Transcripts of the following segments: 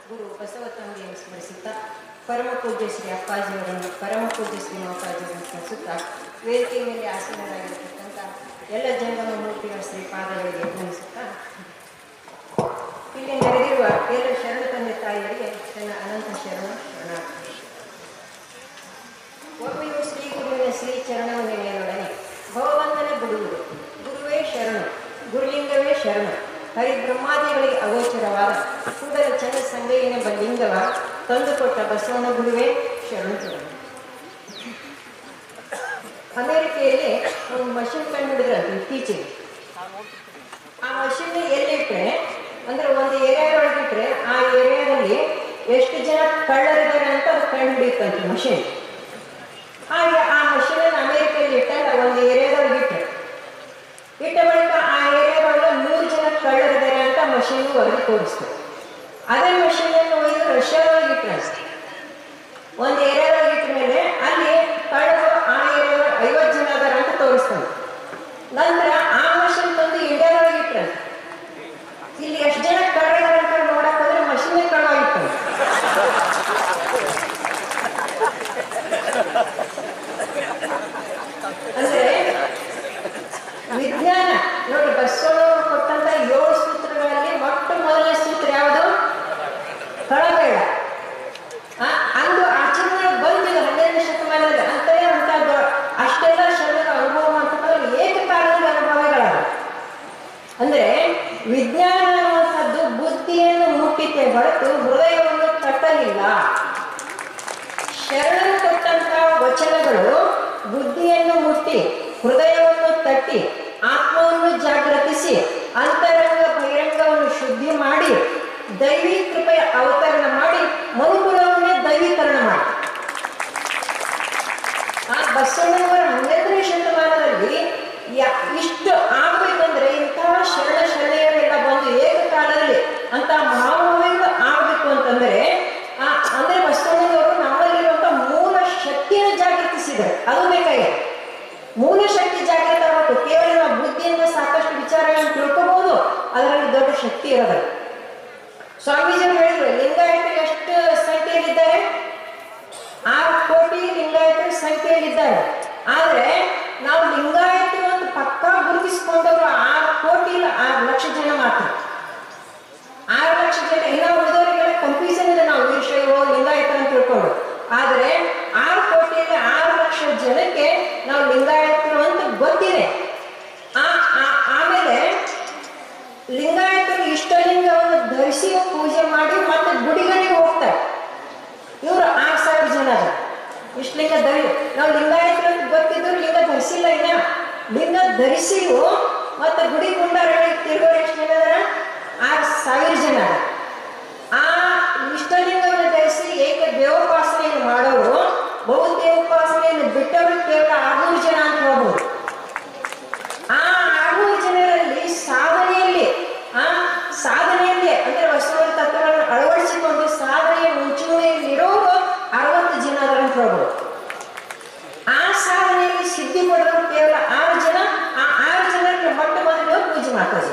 ಗುರು ಬಸವ ತಂದೆಯನ್ನು ಸ್ಮರಿಸುತ್ತಾ ಪರಮ ಪೂಜ್ಯ ಶ್ರೀ ಅಪ್ಪಾಜಿಯವರನ್ನು ಪರಮ ಪೂಜ್ಯ ಶ್ರೀ ಮಾಪಾಜಿಯವರನ್ನು ಸ್ಮರಿಸುತ್ತಾ ವೇದಿಕೆ ಮೇಲೆ ಆಸೀನರಾಗಿರ್ತಕ್ಕಂಥ ಎಲ್ಲ ಜಂಗಮ ಮೂರ್ತಿಗಳ ಶ್ರೀ ಪಾದಗಳಿಗೆ ನಮಿಸುತ್ತಾ ಇಲ್ಲಿ ನೆರೆದಿರುವ ಎಲ್ಲ ಶರಣ ತಂದೆ ತಾಯಿಯರಿಗೆ ನನ್ನ ಅನಂತ ಶರಣ ಶರಣಾರ್ಥಿ ಒಮ್ಮೆಯೂ ಶ್ರೀ ಗುರುವಿನ ಶ್ರೀ ಚರಣವು ನೆನೆಯನೊಡನೆ ಭಗವಂತನ ಬಿಡುವುದು ಗುರುವೇ ಶರಣು ಗುರುಲಿಂಗವೇ ಶರಣು ಹರಿಬ್ರಹ್ಮಾದಿಗಳಿಗೆ ಅಗೋಚರವಾದ ಕೂಡಲ ಚಂದ ಸಂಗಯ್ಯನೆಂಬ ಲಿಂಗವ ತಂದುಕೊಟ್ಟ ಬಸವನ ಗುರುವೇ ಶರಣು ಶರಣು ಅಮೆರಿಕೆಯಲ್ಲಿ ಒಂದು ಮಷಿನ್ ಕಂಡುಹಿಡಿದ್ರಂತೆ ಇತ್ತೀಚೆಗೆ ಆ ಮಷಿನ್ ಎಲ್ಲಿಟ್ರೆ ಅಂದ್ರೆ ಒಂದು ಏರಿಯಾದೊಳಗಿಟ್ರೆ ಆ ಏರಿಯಾದಲ್ಲಿ ಎಷ್ಟು ಜನ ಕಳ್ಳರಿದ್ದಾರೆ ಅಂತ ಅದು ಕಂಡುಹಿಡಿಯುತ್ತಂತೆ ಮಷಿನ್ ಹಾಗೆ ಆ ಮಷೀನ್ ಅಮೆರಿಕಲ್ಲಿ ಇಟ್ಟಾಗ ಒಂದು ಏರಿಯಾದೊಳಗೆ ಇಟ್ಟರು ಇಟ್ಟ ಬಳಿಕ ಆ ಏರಿಯಾದೊಳಗೆ ನೂರು ಜನ ಕಳ್ಳರಿದ್ದಾರೆ ಅಂತ ಮಷೀನ್ ವರದಿ ತೋರಿಸ್ತು ಅದೇ ಮಷೀನನ್ನು ಒಯ್ದು ರಷ್ಯಾದೊಳಗೆ ಇಟ್ಟರು ಒಂದು ಏರಿಯಾದೊಳಗೆ ಇಟ್ಟ ಮೇಲೆ ಅಲ್ಲಿ ಕಳ್ಳರು ಆ ಏರಿಯಾದೊಳಗೆ ಐವತ್ತು ಜನ ಅದಾರ ಅಂತ ತೋರಿಸ್ತಾನೆ ನಂತರ ಆ ಮಷೀನ್ ತಂದು ಇಂಡಿಯಾದೊಳಗೆ ಇಟ್ಟರು ಇಲ್ಲಿ ಎಷ್ಟು ಜನ ಕಳ್ಳರಿದ್ದಾರೆ ಅಂತ ನೋಡಕ್ ಹೋದ್ರೆ ಮಷೀನೇ ಕಳ್ಳವಾಗಿತ್ತು ಅಂದ್ರೆ ವಿಜ್ಞಾನ ನೋಡಿ ಬಸವಣ್ಣವರು ಕೊಟ್ಟಂತ ಏಳು ಸೂತ್ರಗಳಲ್ಲಿ ಮೊಟ್ಟ ಮೊದಲನೇ ಸೂತ್ರ ಯಾವುದು ಕಳಬೇಡ ಆ, ಅಂದು ಆಚರಣೆ ಬಂದಿದೆ ಹನ್ನೆರಡನೇ ಶತಮಾನದಲ್ಲಿ ಅಂತಲೇ ಅಂತದ್ದು ಅಷ್ಟೆಲ್ಲ ಶರಣರ ಅನುಭವ ಮಾಡ್ತಕ್ಕಂಥ ಏಕಕಾಲದ ಅನುಭವಗಳಾದ ಅಂದ್ರೆ ವಿಜ್ಞಾನ ಅನ್ನುವಂಥದ್ದು ಬುದ್ಧಿಯನ್ನು ಮುಟ್ಟಿತೆ ಹೊರತು ಹೃದಯವನ್ನು ತಟ್ಟಲಿಲ್ಲ ಶರಣರು ಕೊಟ್ಟಂತಹ ವಚನಗಳು ಬುದ್ಧಿಯನ್ನು ಮುಟ್ಟಿ ಹೃದಯವನ್ನು ತಟ್ಟಿ ಆತ್ಮವನ್ನು ಜಾಗೃತಿಸಿ ಅಂತರಂಗ ಬಹಿರಂಗವನ್ನು ಶುದ್ಧಿ ಮಾಡಿ ದೈವಿ ಕೃಪೆಯ ಅವತರಣ ಮಾಡಿ ಮನುಕುಲವನ್ನೇ ದೈವೀಕರಣ ಮಾಡಿ ಆ ಬಸವಣ್ಣನವರ ಹನ್ನೆರಡನೇ ಶತಮಾನದಲ್ಲಿ ಯ- ಇಷ್ಟು ಆಗ್ಬೇಕಂದ್ರೆ ಇಂತಹ ಶರಣ ಶರಣೆಯರೆಲ್ಲ ಬಂದು ಏಕಕಾಲದಲ್ಲಿ ಅಂತ ಮಹಾಮಹಿಮ ಆಗ್ಬೇಕು ಅಂತಂದ್ರೆ ಆ ಅಂದ್ರೆ ಬಸವಣ್ಣನವರು ನಮ್ಮಲ್ಲಿರುವಂತ ಮೂಲ ಶಕ್ತಿಯನ್ನು ಜಾಗೃತಿಸಿದ್ದಾರೆ ಅದು ಬೇಕಾಗಿದೆ ಮೂಲ ಶಕ್ತಿ ಜಾಗೃತ ಆಗಬೇಕು ಕೇವಲ ನಾವು ಬುದ್ಧಿಯಿಂದ ಸಾಕಷ್ಟು ವಿಚಾರಗಳನ್ನು ತಿಳ್ಕೋಬಹುದು ಅದರಲ್ಲಿ ದೊಡ್ಡ ಶಕ್ತಿ ಇರೋದಿಲ್ಲ ಸ್ವಾಮೀಜಿಯವರು ಹೇಳಿದ್ರು ಲಿಂಗಾಯತರು ಎಷ್ಟು ಸಂಖ್ಯೆಯಲ್ಲಿದ್ದಾರೆ ಆರು ಕೋಟಿ ಲಿಂಗಾಯತರು ಸಂಖ್ಯೆಯಲ್ಲಿದ್ದಾರೆ ಆದ್ರೆ ನಾವು ಲಿಂಗಾಯತರು ಅಂತ ಪಕ್ಕಾ ಗುರುತಿಸಿಕೊಂಡವರು ಆರು ಕೋಟಿ ಇಲ್ಲ ಆರು ಲಕ್ಷ ಜನ ಮಾತ್ರ ಆರು ಲಕ್ಷ ಜನ ಇನ್ನ ಉಳಿದವರಿಗೆಲ್ಲ ಕನ್ಫ್ಯೂಷನ್ ಇದೆ ನಾವು ವೀರಶೈವ ಲಿಂಗಾಯತ ಅಂತ ತಿಳ್ಕೊಂಡು ಆದ್ರೆ ಆರು ಕೋಟಿಯಲ್ಲಿ ಆರು ಲಕ್ಷ ಜನಕ್ಕೆ ನಾವು ಲಿಂಗಾಯತರು ಅಂತ ಗೊತ್ತಿದೆ ಆ ಆ- ಆಮೇಲೆ ಲಿಂಗಾಯತರು ಇಷ್ಟಲಿಂಗವನ್ನು ಧರಿಸಿ ಪೂಜೆ ಮಾಡಿ ಮತ್ತೆ ಗುಡಿಗಳಿಗೆ ಹೋಗ್ತಾರೆ ಇವರು ಆರು ಸಾವಿರ ಜನ ಅದ ಇಷ್ಟು ಲಿಂಗ ಧರಿ ನಾವು ಲಿಂಗಾಯತರು ಅಂತ ಗೊತ್ತಿದ್ರು ಲಿಂಗ ಧರಿಸಿಲ್ಲ ಇನ್ನ ಲಿಂಗ ಧರಿಸಿಯು ಮತ್ತೆ ಗುಡಿ ಗುಂಡಾರಗಳಿಗೆ ತಿರುಗೋರು ಎಷ್ಟು ಜನ ಅದಾರ ಆರು ಸಾವಿರ ಜನ ಅದ ಆ ಇಷ್ಟಲಿಂಗವನ್ನು ಧರಿಸಿ ಏಕ ದೇವೋಪಾಸನೆಯನ್ನು ಮಾಡೋರು ಬಹುದೇವೋಪಾಸನೆಯನ್ನು ಬಿಟ್ಟವರು ಕೇವಲ ಆರ್ನೂರು ಜನ ಅಂತ ಹೇಳ್ಬೋದು ಆ ಆರ್ನೂರು ಜನರಲ್ಲಿ ಸಾಧನೆಯಲ್ಲಿ ಆ ಸಾಧನೆಯಲ್ಲಿ ಅಂದ್ರೆ ವಸ್ತುವಿನ ತತ್ವಗಳನ್ನು ಅಳವಡಿಸಿಕೊಂಡು ಸಾಧನೆಯ ಮುಂಚೂಣಿಯಲ್ಲಿ ಇರೋರು ಅರವತ್ತು ಜನ ಅದರ ಅಂತ ಹೇಳ್ಬೋದು ಆ ಸಾಧನೆಯಲ್ಲಿ ಸಿದ್ಧಿ ಪಡೆದವರು ಕೇವಲ ಆರು ಜನ ಆ ಆರು ಜನರಿಗೆ ಮೊಟ್ಟ ಮೊದಲು ಪೂಜೆ ಮಾಡ್ತಾರೆ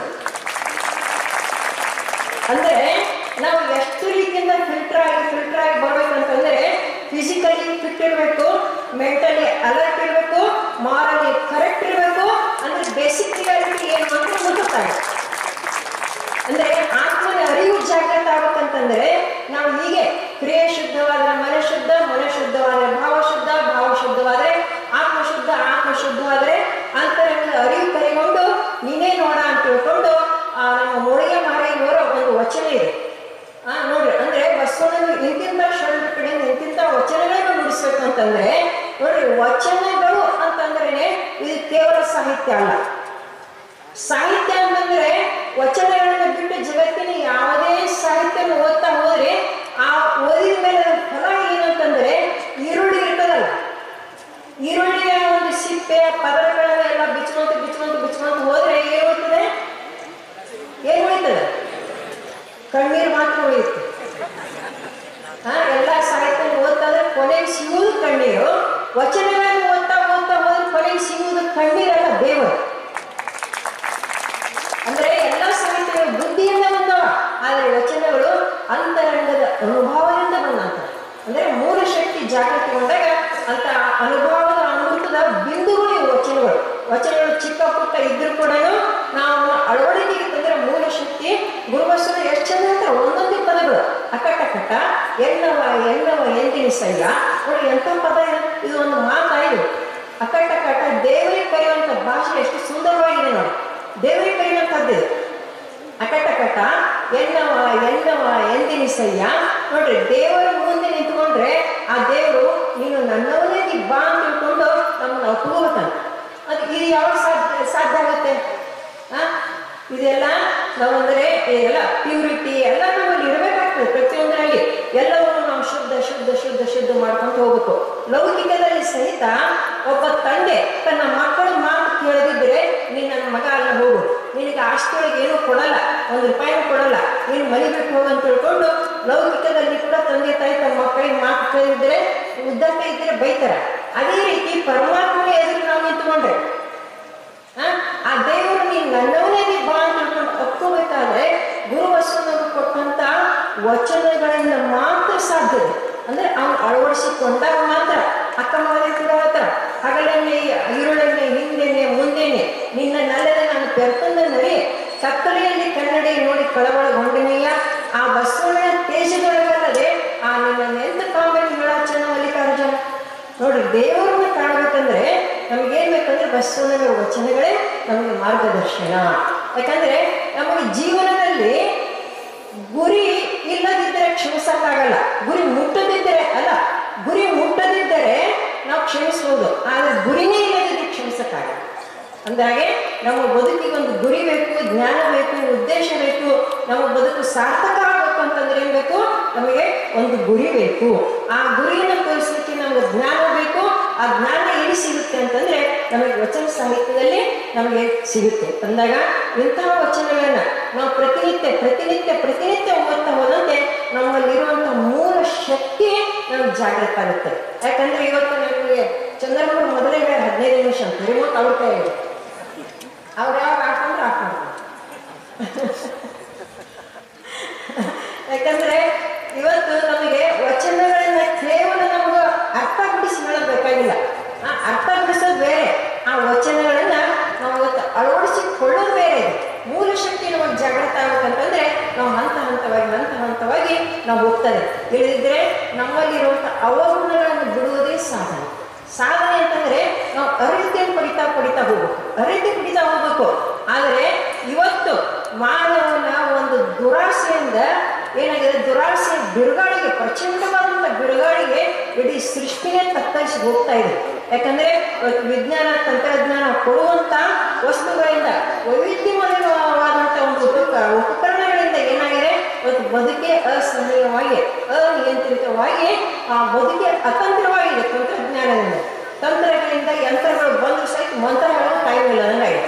ಅಂದ್ರೆ ನಾವು ಎಷ್ಟು ರೀತಿಯಿಂದ ಫಿಲ್ಟರ್ ಆಗಿ ಫಿಲ್ಟರ್ ಆಗಿ ಬರ್ಬೇಕಂತಂದ್ರೆ ಫಿಸಿಕಲಿ ಫಿಟ್ ಇರಬೇಕು ಮೆಂಟಲಿ ಅಲರ್ಟ್ ಇರಬೇಕು ಮಾರಲಿ ಕರೆಕ್ಟ್ ಇರಬೇಕು ಅಂದ್ರೆ ಬೇಸಿಕ್ ರಿಯಾಲಿಟಿ ಏನು ಅಂತ ಗೊತ್ತಾಗುತ್ತೆ ಅಂದ್ರೆ ಆತ್ಮನ ಅರಿವು ಜಾಗೃತ ಆಗ್ಬೇಕಂತಂದ್ರೆ ನಾವು ಹೀಗೆ ಕ್ರಿಯೆ ಶುದ್ಧವಾದ್ರೆ ಮನ ಶುದ್ಧ ಮನ ಶುದ್ಧವಾದ್ರೆ ಭಾವ ಶುದ್ಧ ಭಾವ ಶುದ್ಧವಾದ್ರೆ ಆತ್ಮ ಶುದ್ಧ ಆತ್ಮ ಶುದ್ಧವಾದ್ರೆ ಅಂತರಂಗ ಅರಿವು ಕರಿಕೊಂಡು ನೀನೇ ನೋಡ ಅಂತ ತಿಳ್ಕೊಂಡು ಆ ನಮ್ಮ ಮುಳಿಗೆ ಮಾರಿಯವರ ಒಂದು ವಚನ ಇದೆ ಆ ನೋಡ್ರಿ ಅಂದ್ರೆ ಬಸವಣ್ಣನ ಇಂತಿಂತ ಶರಣ ಕಡೆಯಿಂದ ಇಂತಿಂತ ವಚನಗಳನ್ನು ನುಡಿಸ್ಬೇಕು ಅಂತಂದ್ರೆ ನೋಡ್ರಿ ವಚನಗಳು ಅಂತಂದ್ರೆ ಇದು ಕೇವಲ ಸಾಹಿತ್ಯ ಅಲ್ಲ ಸಾಹಿತ್ಯ ಅಂತಂದ್ರೆ ವಚನಗಳನ್ನು ಬಿಟ್ಟು ಜಗತ್ತಿನ ಯಾವುದೇ ಸಾಹಿತ್ಯನ ಓದ್ತಾ ಹೋದ್ರೆ ಆ ಓದಿದ ಮೇಲೆ ಅದ್ರ ಫಲ ಏನಂತಂದ್ರೆ ಈರುಳ್ಳಿ ಇರ್ತದಲ್ಲ ಈರುಳ್ಳಿಯ ಒಂದು ಸಿಪ್ಪೆ ಪದರಗಳನ್ನೆಲ್ಲ ಬಿಚ್ಕೊಂತ ಬಿಚ್ಕೊಂತ ಬಿಚ್ಕೊಂತ ಹೋದ್ರೆ ಏನ್ ಉಳಿತದೆ ಏನ್ ಉಳಿತದೆ ಕಣ್ಣೀರು ಮಾತ್ರ ಉಳಿಯುತ್ತೆ ಹಾ ಎಲ್ಲ ಸಾಹಿತ್ಯ ಓದ್ತಾದ್ರೆ ಕೊನೆಗೆ ಸಿಗುವುದು ಕಣ್ಣೀರು ವಚನಗಳನ್ನು ಓದ್ತಾ ಓದ್ತಾ ಹೋದ್ರೆ ಕೊನೆಗೆ ಸಿಗುವುದು ಕಣ್ಣೀರಲ್ಲ ದೇವರು ಅಂದ್ರೆ ಎಲ್ಲ ಸಾಹಿತ್ಯ ಅನುಭವದಿಂದ ಬಂದಂತ ಅಂದ್ರೆ ಮೂಲ ಶಕ್ತಿ ಜಾಗೃತಿಗೊಂಡಾಗ ಅಂತ ಅನುಭವದ ಅಮೃತದ ಬಿಂದುಗಳು ಇವು ವಚನಗಳು ವಚನಗಳು ಚಿಕ್ಕ ಪುಟ್ಟ ಇದ್ರೂ ಕೂಡ ನಾವು ಅಳವಡಿಕೆಗೆ ತಂದ್ರೆ ಮೂಲ ಶಕ್ತಿ ಗುರುವಸ್ತ್ರ ಎಷ್ಟು ಚಂದ ಅಂತ ಒಂದೊಂದೇ ಪದಗಳು ಅಕ್ಕಟಕಟ ಎನ್ನವ ಎನ್ನವ ಎಂದಿನ ಸೈಲ ನೋಡಿ ಎಂಥ ಪದ ಇದು? ಇದು ಒಂದು ಮಾತಾಯಿದು ಅಕ್ಕಟಕಟ ದೇವರಿಗೆ ಕರೆಯುವಂಥ ಭಾಷೆ ಎಷ್ಟು ಸುಂದರವಾಗಿದೆ ನೋಡಿ ದೇವರಿಗೆ ಕರೆಯುವಂಥದ್ದು ಇದು ಅಕಟಕಟ ಎನ್ನವ ಎನ್ನವ ಎಂದೆನಿಸಯ್ಯ ನೋಡ್ರಿ ದೇವರ ಮುಂದೆ ನಿಂತ್ಕೊಂಡ್ರೆ ಆ ದೇವರು ನೀನು ನನ್ನವನೇ ನೀ ಬಾ ಅಂತ ತಿಳ್ಕೊಂಡು ನಮ್ಮನ್ನ ಒಪ್ಕೋಬೇಕಂತ ಅದು ಇದು ಯಾವಾಗ ಸಾಧ್ಯ ಸಾಧ್ಯ ಆಗುತ್ತೆ ಆ ಇದೆಲ್ಲ ನಾವಂದ್ರೆ ಎಲ್ಲ ಪ್ಯೂರಿಟಿ ಎಲ್ಲ ನಮ್ಮಲ್ಲಿ ಇರಬೇಕಾಗ್ತದೆ ಪ್ರತಿಯೊಂದರಲ್ಲಿ ಎಲ್ಲವನ್ನು ನಾವು ಶುದ್ಧ ಶುದ್ಧ ಶುದ್ಧ ಶುದ್ಧ ಮಾಡ್ಕೊಂಡು ಹೋಗ್ಬೇಕು ಲೌಕಿಕದಲ್ಲಿ ಸಹಿತ ಒಬ್ಬ ತಂದೆ ತನ್ನ ಮಕ್ಕಳ ಮಾತು ಕೇಳದಿದ್ರೆ ನೀನು ನನ್ನ ಮಗ ಅಲ್ಲ ಹೋಗು ನಿನಗೆ ಆಸ್ತಿಯೊಳಗೆ ಏನೂ ಕೊಡಲ್ಲ ಒಂದು ರೂಪಾಯಿನೂ ಕೊಡಲ್ಲ ನೀನು ಮನೆ ಬಿಟ್ಟು ಹೋಗು ಅಂತ ತಿಳ್ಕೊಂಡು ಲೌಕಿಕದಲ್ಲಿ ಕೂಡ ತಂದೆ ತಾಯಿ ತಮ್ಮ ಮಕ್ಕಳಿಗೆ ಮಾತು ಕೇಳಿದ್ರೆ ಉದ್ದಕ್ಕ ಇದ್ರೆ ಬೈತಾರೆ ಅದೇ ರೀತಿ ಪರಮಾತ್ಮನ ಎದುರು ನಾವು ನಿಂತ್ಕೊಂಡ್ರೆ ಆ, ಆ ದೇವರು ನೀನು ನನ್ನವನೇ ನೀ ಬಾ ಅಂತ ತಿಳ್ಕೊಂಡು ಒಪ್ಕೋಬೇಕಾದ್ರೆ ಗುರು ಬಸವನವರು ಕೊಟ್ಟಂತ ವಚನಗಳಿಂದ ಮಾತ್ರ ಸಾಧ್ಯತೆ ಅಂದ್ರೆ ಅವ್ನು ಅಳವಡಿಸಿಕೊಂಡಾಗ ಮಾತ್ರ ಅಕ್ಕ ಮಗನೇ ಕೂಡ ಹೇಳ್ತಾರ ಹಗಲನ್ನೇ ഇരുಳನ್ನೇ ಹಿಂದೆನೆ ಮುಂದೆನೆ ನಿನ್ನ ನಲ್ಲದೆ ನಾನು ಪೆರ್ತಂದ ನರಿ ಕತ್ತಲೆಯಲ್ಲಿ ಕನ್ನಡಿ ನೋಡಿ ಕಳವಳಗೊಂಡಿನೆಯ ಆ ಬಸವನ ತೇಜದೊಳಗಲ್ಲದೆ ಆ ನಿನ್ನ ಎಂತ ಕಾಂಬೆನಿ ಹೇಳಾಚನ ಮಲ್ಲಿಕಾರ್ಜುನ ನೋಡ್ರಿ ದೇವರನ್ನ ಕಾಣಬೇಕಂದ್ರೆ ನಮಗೇನ್ ಬೇಕಂದ್ರೆ ಬಸವಣ್ಣನ ವಚನಗಳೇ ನಮಗೆ ಮಾರ್ಗದರ್ಶನ ಯಾಕಂದ್ರೆ ನಮಗೆ ಜೀವನದಲ್ಲಿ ಗುರಿ ಇಲ್ಲದಿದ್ದರೆ ಕ್ಷಮಿಸಕ್ಕಾಗಲ್ಲ ಗುರಿ ಮುಟ್ಟದಿದ್ದರೆ ಅಲ್ಲ ಗುರಿ ಮುಟ್ಟದಿದ್ದರೆ ನಾವು ಕ್ಷಮಿಸ್ಬೋದು ಆದ್ರೆ ಗುರಿನೇ ಇಲ್ಲದಿದ್ದರೆ ಕ್ಷಮಿಸಕ್ಕಾಗಲ್ಲ ಅಂದಾಗೆ ನಮ್ಮ ಬದುಕಿಗೆ ಒಂದು ಗುರಿ ಬೇಕು ಜ್ಞಾನ ಬೇಕು ಉದ್ದೇಶ ಬೇಕು ನಮ್ಮ ಬದುಕು ಸಾರ್ಥಕ ಆಗಬೇಕು ಅಂತಂದ್ರೆ ಏನ್ ಬೇಕು ನಮಗೆ ಒಂದು ಗುರಿ ಬೇಕು ಆ ಗುರಿಯನ್ನು ತೋರಿಸಲಿಕ್ಕೆ ನಮಗೆ ಜ್ಞಾನ ಬೇಕು ಆ ಜ್ಞಾನ ಎಲ್ಲಿ ಸಿಗುತ್ತೆ ಅಂತಂದ್ರೆ ನಮಗೆ ವಚನ ಸಾಹಿತ್ಯದಲ್ಲಿ ನಮಗೆ ಸಿಗುತ್ತೆ ಅಂದಾಗ ಇಂತಹ ವಚನಗಳನ್ನ ನಾವು ಪ್ರತಿನಿತ್ಯ ಪ್ರತಿನಿತ್ಯ ಪ್ರತಿನಿತ್ಯ ಓದ್ತಾ ಹೋದಂತೆ ನಮ್ಮಲ್ಲಿರುವಂತಹ ಮೂಲ ಶಕ್ತಿ ನಮ್ಗೆ ಜಾಗೃತ ಆಗುತ್ತೆ ಯಾಕಂದ್ರೆ ಇವತ್ತು ನಮಗೆ ಚಂದ್ರಮೂರು ಮೊದಲೇ ಹೇಳಿ ಹದಿನೈದು ನಿಮಿಷ ಅಂತ ರಿಮೋಟ್ ಅವ್ರ ಕೈ ಅವ್ರು ಯಾವಾಗ ಹಾಕೊಂಡ್ರೆ ಹಾಕೊಂಡು ಯಾಕಂದ್ರೆ ಇವತ್ತು ನಮಗೆ ವಚನಗಳನ್ನ ಕೇವಲ ನಮ್ಗೆ ಅರ್ಥ ಬಿಡಿಸಿ ಹೇಳಬೇಕಾಗಿಲ್ಲ ಆ ಅರ್ಥ ಬಿಡಿಸೋದು ಬೇರೆ ಆ ವಚನಗಳನ್ನ ನಾವು ಇವತ್ತು ಅಳವಡಿಸಿಕೊಳ್ಳೋದು ಬೇರೆ ಇದೆ ಮೂಲ ಶಕ್ತಿ ನಮಗೆ ಜಾಗೃತ ಆಗ್ಬೇಕಂತಂದ್ರೆ ನಾವು ಹಂತ ಹಂತವಾಗಿ ಹಂತ ಹಂತವಾಗಿ ನಾವು ಹೋಗ್ತದೆ ಇಳಿದಿದ್ರೆ ನಮ್ಮಲ್ಲಿರುವಂಥ ಅವಗುಣಗಳನ್ನು ಬಿಡುವುದೇ ಸಾಧನೆ ಸಾಧನೆ ಅಂತಂದ್ರೆ ನಾವು ಅರಿತೆಯನ್ನು ಪಡಿತಾ ಪಡಿತಾ ಹೋಗ್ಬೇಕು ಅರಿತೆ ಪಡಿತಾ ಹೋಗ್ಬೇಕು ಆದರೆ ಇವತ್ತು ಮಾನವನ ಒಂದು ದುರಾಸೆಯಿಂದ ಏನಾಗಿದೆ ದುರಾಸೆ ಬಿರುಗಾಳಿಗೆ ಪ್ರಚಂಡವಾದಂಥ ಬಿರುಗಾಳಿಗೆ ಇಡೀ ಸೃಷ್ಟಿನೇ ತತ್ತರಿಸಿ ಹೋಗ್ತಾ ಇದೆ ಯಾಕಂದ್ರೆ ಇವತ್ತು ವಿಜ್ಞಾನ ತಂತ್ರಜ್ಞಾನ ಕೊಡುವಂತ ವಸ್ತುಗಳಿಂದ ವೈವಿಧ್ಯಮಯವಾದಂಥ ಒಂದು ಉಪಕ ಉಪಕರಣಗಳಿಂದ ಏನಾಗಿದೆ ಇವತ್ತು ಬದುಕೆ ಅಸಹನೀಯವಾಗಿ ಅನಿಯಂತ್ರಿತವಾಗಿ ಆ ಬದುಕೆ ಅತಂತ್ರವಾಗಿದೆ ತಂತ್ರಜ್ಞಾನದಿಂದ ತಂತ್ರಗಳಿಂದ ಯಂತ್ರಗಳು ಬಂದು ಸಹಿತ ಮಂತ್ರ ಹೇಳೋ ಟೈಮ್ ಇಲ್ಲ ನನಗೆ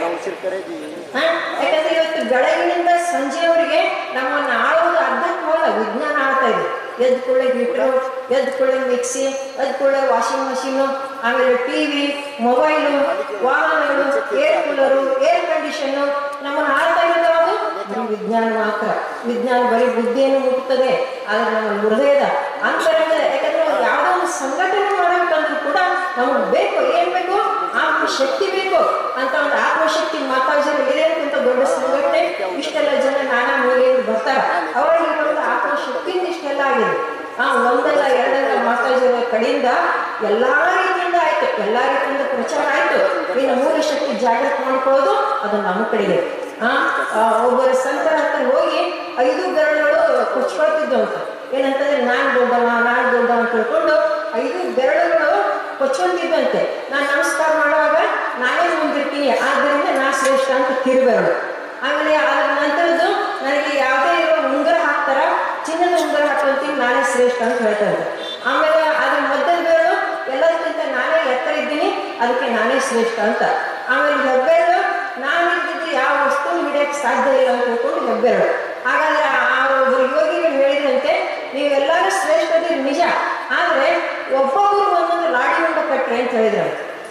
ಹಾ? ಯಾಕಂದ್ರೆ ಇವತ್ತು ಬೆಳಗಿನಿಂದ ಸಂಜೆಯವರೆಗೆ ನಮ್ಮನ್ನ ಆಳೋದು ಅರ್ಧಕ್ಕಲ್ಲ ವಿಜ್ಞಾನ ಆಳ್ತಾ ಇದೆ ಎದ್ದು ಕೊಳ್ಳೆ ಹೀಟ್ರು ಎದ್ದು ಕೊಳ್ಳೆ ಮಿಕ್ಸಿ ಎದ್ದು ಕೊಳ್ಳೆ ವಾಷಿಂಗ್ ಮಷೀನು ಆಮೇಲೆ ಟಿವಿ ಮೊಬೈಲು ವಾಹನಗಳು ಏರ್ ಕೂಲರು ಏರ್ ಕಂಡೀಷನ್ನು ನಮ್ಮನ್ನು ಆಳ್ತಾ ಇರೋದು ಯಾವುದು ಬರೀ ವಿಜ್ಞಾನ ಮಾತ್ರ ವಿಜ್ಞಾನ ಬರೀ ಬುದ್ಧಿಯನ್ನು ಮುಟ್ಟುತ್ತದೆ ಆದರೆ ನಮ್ಮ ಹೃದಯದ ಅಂತರಂಗ ಯಾಕಂದ್ರೆ ನಾವು ಯಾವುದೋ ಒಂದು ಸಂಘಟನೆ ಮಾಡಬೇಕಂದ್ರೂ ಕೂಡ ನಮಗೆ ಬೇಕು ಏನ್ ಬೇಕು ಆತ್ಮಶಕ್ತಿ ಬೇಕು ಅಂತ ಒಂದು ಆತ್ಮಶಕ್ತಿ ಮಾತಾಜಿರು ಇದೆ ಅಂತ ದೊಡ್ಡ ಸಂಘಟನೆ ಇಷ್ಟೆಲ್ಲ ಜನ ನಾನಾ ಮೂಲೆಯಲ್ಲಿ ಬರ್ತಾರೆ ಅವರಲ್ಲಿ ಒಂದು ಆತ್ಮಶಕ್ತಿಯಿಂದ ಇಷ್ಟೆಲ್ಲ ಆಗಿದೆ ಆ ಒಂದಲ್ಲ ಎರಡಲ್ಲ ಮಾತಾಜಿರ ಕಡೆಯಿಂದ ಎಲ್ಲಾ ರೀತಿಯಿಂದ ಆಯ್ತು ಎಲ್ಲಾ ರೀತಿಯಿಂದ ಪ್ರಚಾರ ಆಯ್ತು ಇನ್ನು ಮೂಲ ಶಕ್ತಿ ಜಾಗೃತ ಮಾಡ್ಕೊಳ್ಳೋದು ಅದು ನಮ್ಮ ಕಡೆಗೆ ಆ ಆ, ಒಬ್ಬರ ಸಂತರ ಹತ್ರ ಹೋಗಿ ಐದು ಬೆರಳುಗಳು ಕೊಚ್ಕೊಳ್ತಿದ್ವು ಅಂತ ಏನಂತಂದ್ರೆ ನಾನ್ ದೊಡ್ಡವ ನಾನ್ ದೊಡ್ಡವ ಅಂತ ತಿಳ್ಕೊಂಡು ಐದು ಬೆರಳುಗಳು ಕೊಚ್ಕೊಂತಿದ್ದಂತೆ ನಾನು ನಮಸ್ಕಾರ ಮಾಡುವಾಗ ನಾನೇ ಮುಂದಿರ್ತೀನಿ ಆದ್ದರಿಂದ ನಾ ಶ್ರೇಷ್ಠ ಅಂತ ತಿರುಬೆರಳು ಆಮೇಲೆ ಅದ್ರ ನಂತರದ್ದು ನನಗೆ ಯಾವುದೇ ಇರೋ ಉಂಗುರ ಹಾಕ್ತಾರ ಚಿನ್ನದ ಉಂಗುರ ಹಾಕೊಂತೀನಿ ನಾನೇ ಶ್ರೇಷ್ಠ ಅಂತ ಹೇಳ್ತಾರೆ ಆಮೇಲೆ ಅದ್ರ ಮಧ್ಯದ ಬೆರಳು ಎಲ್ಲದಕ್ಕಿಂತ ನಾನೇ ಎತ್ತರ ಇದ್ದೀನಿ ಅದಕ್ಕೆ ನಾನೇ ಶ್ರೇಷ್ಠ ಅಂತ ಆಮೇಲೆ ಹೆಬ್ಬೆರಳು ನಾನಿದ್ದಿದ್ರೆ ಯಾವ ವಸ್ತು ಹಿಡಿಯಕ್ಕೆ ಸಾಧ್ಯ ಇಲ್ಲ ಅಂತ ಹೇಳ್ಕೊಂಡು ಹೆಬ್ಬೆರಳು ಹಾಗಾದ್ರೆ ಆ ಒಬ್ಬರು ಯೋಗಿಗಳು ಹೇಳಿದಂತೆ ನೀವೆಲ್ಲರೂ ಶ್ರೇಷ್ಠತೆ ನಿಜ ಆದ್ರೆ ಒಬ್ಬೊಬ್ಬರು ಒಂದೊಂದು ಲಾಡಿ ಉಂಡ ಕಟ್ರಿ ಅಂತ ಹೇಳಿದ್ರು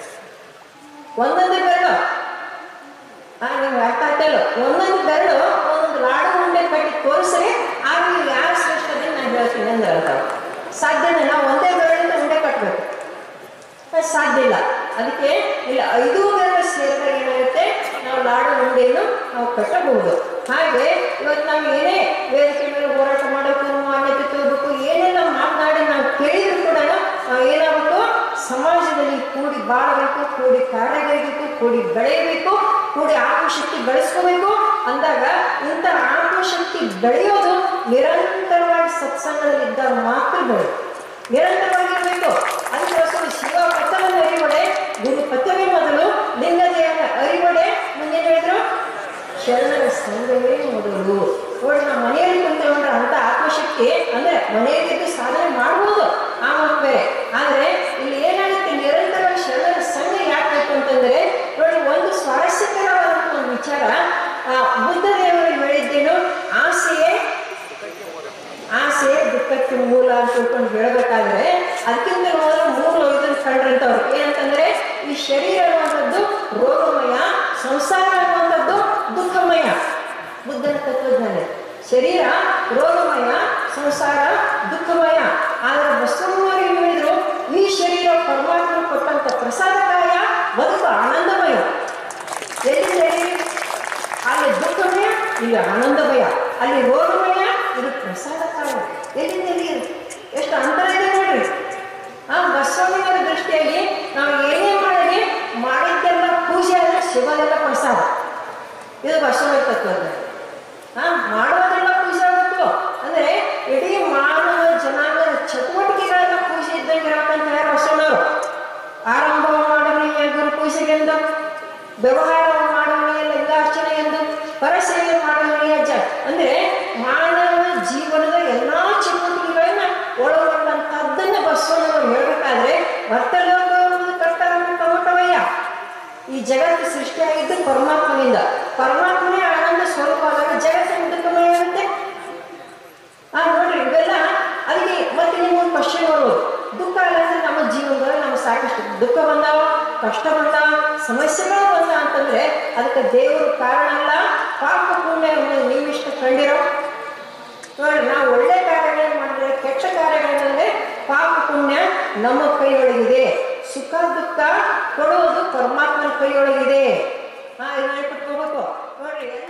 ಒಂದೊಂದು ಬೆರಳು ಆ ನಿಮ್ಗೆ ಅರ್ಥ ಆಗ್ತಾ ಇಲ್ಲ ಒಂದೊಂದು ಬೆರಳು ಒಂದೊಂದು ಲಾಡು ಉಂಡೆ ಕಟ್ಟಿ ತೋರಿಸ್ರೆ ಆಗ ನೀವು ಯಾರು ಶ್ರೇಷ್ಠತೆ ನಾನು ಹೇಳ್ತೀನಿ ಅಂದ್ರೆ ಅಂತ ಸಾಧ್ಯನೇ ನಾವು ಒಂದೇ ಬೆರಳಿಂದ ಉಂಡೆ ಕಟ್ಟಬೇಕು ಅದು ಸಾಧ್ಯ ಇಲ್ಲ ಅದಕ್ಕೆ ಇಲ್ಲಿ ಐದು ಬೆರಳು ಸೇರಿದಾಗ ಏನಾಗುತ್ತೆ ನಾವು ಲಾಡು ಉಂಡೆಯನ್ನು ನಾವು ಕಟ್ಟಬಹುದು ಹಾಗೆ ಇವತ್ತು ನಾವು ಏನೇ ವೇದಿಕೆ ಮೇಲೆ ಹೋರಾಟ ಮಾಡಬೇಕು ಮಾನ್ಯತೆ ತೋರ್ಬೇಕು ಏನೆಲ್ಲ ಮಾತನಾಡಿ ನಾವು ಕೇಳಿದ್ರು ಕೂಡ ನಾವು ಏನಾಗಬೇಕು ಸಮಾಜದಲ್ಲಿ ಕೂಡಿ ಬಾಳಬೇಕು ಕೂಡಿ ಕಾರ್ಯಗೈಬೇಕು ಕೂಡಿ ಬೆಳೆಯಬೇಕು ಕೂಡಿ ಆತ್ಮಶಕ್ತಿ ಬೆಳೆಸ್ಕೋಬೇಕು ಅಂದಾಗ ಇಂಥ ಆತ್ಮಶಕ್ತಿ ಬೆಳೆಯೋದು ನಿರಂತರವಾಗಿ ಸತ್ಸಂಗದಲ್ಲಿದ್ದಾಗ ಮಾತ್ರ ಬೆಳೆಯುತ್ತೆ ನಿರಂತರವಾಗಿರಬೇಕು ಅದಕ್ಕೋಸ್ಕರ ಶಿವ ಪಥವನ್ನು ಅರಿವಡೆ ಗುರು ಪಥವೇ ಮೊದಲು ಲಿಂಗದೇವನ ಅರಿವಡೆ ಮುಂದೆ ಹೇಳಿದ್ರು ಶರಣರ ಸಂಘವೇ ಮೊದಲು ನೋಡಿ ನಾವು ಮನೆಯಲ್ಲಿ ಕುಂತ್ಕೊಂಡ್ರೆ ಅಂತ ಆತ್ಮಶಕ್ತಿ ಅಂದ್ರೆ ಮನೆಯಲ್ಲಿದ್ದು ಸಾಧನೆ ಮಾಡ್ಬೋದು ಆ ಮಾತು ಬೇರೆ ಆದ್ರೆ ಇಲ್ಲಿ ಏನಾಗುತ್ತೆ ನಿರಂತರವಾಗಿ ಶರಣರ ಸಂಘ ಯಾಕಾಯ್ತು ಅಂತಂದ್ರೆ ನೋಡಿ ಒಂದು ಸ್ವಾರಸ್ಯಕರವಾದಂಥ ಒಂದು ವಿಚಾರ ಆ, ಬುದ್ಧ ದೇವರು ಹೇಳಿದ್ದೇನು ಆಸೆಯೇ ಆಸೆ ದುಃಖಕ್ಕೆ ಮೂಲ ಅಂತ ತಿಳ್ಕೊಂಡು ಹೇಳಬೇಕಾದ್ರೆ ಅದಕ್ಕಿಂತ ಮೊದಲು ಮೂಲ ಇದನ್ನು ಕಂಡ್ರಂತವ್ರು ಏನಂತಂದ್ರೆ ಈ ಶರೀರ ಅನ್ನುವಂಥದ್ದು ರೋಗಮಯ ಸಂಸಾರ ಅನ್ನುವಂಥದ್ದು ದುಃಖಮಯ ಬುದ್ಧನ ತತ್ವಜ್ಞಾನ ಶರೀರ ರೋಗಮಯ ಸಂಸಾರ ದುಃಖಮಯ ಆದರೆ ಬಸವಣ್ಣವರಿಗೆ ಹೇಳಿದ್ರು ಈ ಶರೀರ ಪರಮಾತ್ಮ ಕೊಟ್ಟಂತ ಪ್ರಸಾದಕಾಯ ಬದುಕು ಆನಂದಮಯ ಎಲ್ಲಿ ಶರೀರ ಅಲ್ಲಿ ದುಃಖಮಯ ಇಲ್ಲಿ ಆನಂದಮಯ ಅಲ್ಲಿ ರೋಗಮಯ ಇದು ಪ್ರಸಾದಕಾಲ ಎಲ್ಲಿಂದ ಎಲ್ಲಿ ಎಷ್ಟು ಅಂತರ ಇದೆ ನೋಡ್ರಿ ಆ ಬಸವಣ್ಣನ ದೃಷ್ಟಿಯಲ್ಲಿ ನಾವು ಏನೇ ಮಾಡಲಿ ಮಾಡಿದ್ದೆಲ್ಲ ಪೂಜೆ ಆದರೆ ಶಿವನೆಲ್ಲ ಪ್ರಸಾದ ಇದು ಬಸವಣ್ಣ ತತ್ವದ ಆ ಮಾಡೋದೆಲ್ಲ ಪೂಜೆ ಆಗಬೇಕು ಅಂದ್ರೆ ಇಡೀ ಮಾನವ ಜನಾಂಗದ ಚಟುವಟಿಕೆಗಳೆಲ್ಲ ಪೂಜೆ ಇದ್ದಂಗೆ ಇರಬೇಕಂತ ಹೇಳ್ಯಾರ ಬಸವಣ್ಣವರು ಆರಂಭ ಮಾಡವನಿಯ ಗುರು ಪೂಜೆಗೆಂದು ವ್ಯವಹಾರ ಮಾಡವನಿಯ ಲಿಂಗಾರ್ಚನೆ ಎಂದು ಪರಸೇವೆ ಮಾಡವನಿಯ ಜ ಅಂದ್ರೆ ಮಾನವ ಜೀವನದ ಎಲ್ಲಾ ಚಟುವಟಿಕೆಗಳನ್ನ ಒಳಗೊಂಡಂತದ್ದನ್ನ ಬಸವಣ್ಣವರು ಹೇಳ್ಬೇಕಾದ್ರೆ ವರ್ತಲೋಕ ಕರ್ತಾರಮ್ಮ ಕಮಟವಯ್ಯ ಈ ಜಗತ್ತು ಸೃಷ್ಟಿಯಾಗಿದ್ದು ಪರಮಾತ್ಮನಿಂದ ಪರಮಾತ್ಮನೇ ಆನಂದ ಸ್ವರೂಪ ಆದಾಗ ಜಗತ್ತಿನ ದುಃಖಮಯ ಇರುತ್ತೆ ಆ ನೋಡ್ರಿ ಇವೆಲ್ಲ ಅದಕ್ಕೆ ಮತ್ತೆ ನಿಮ್ಗೊಂದು ಕ್ವಶನ್ ಬರೋದು ದುಃಖ ಅಂದ್ರೆ ನಮ್ಮ ಜೀವನದಲ್ಲಿ ನಮ್ಗೆ ಸಾಕಷ್ಟು ದುಃಖ ಬಂದಾವ ಕಷ್ಟ ಬಂದಾವ ಸಮಸ್ಯೆಗಳು ಬಂದ ಅಂತಂದ್ರೆ ಅದಕ್ಕೆ ದೇವರು ಕಾರಣ ಅಲ್ಲ ಪಾಪ ಪುಣ್ಯ ಅನ್ನೋದು ನೀವಿಷ್ಟು ಕಂಡಿರೋ ನೋಡಿ ನಾವು ಒಳ್ಳೆ ಕಾರ್ಯಗಳನ್ನು ಮಾಡಿದ್ರೆ ಕೆಟ್ಟ ಕಾರ್ಯಗಳಂದ್ರೆ ಪಾಪ ಪುಣ್ಯ ನಮ್ಮ ಕೈಯೊಳಗಿದೆ ಸುಖ ದುಃಖ ಕೊಡುವುದು ಪರಮಾತ್ಮನ ಕೈಯೊಳಗಿದೆ ಹಾ ಇದು ನೆನಪಿಟ್ಕೋಬೇಕು ನೋಡ್ರಿ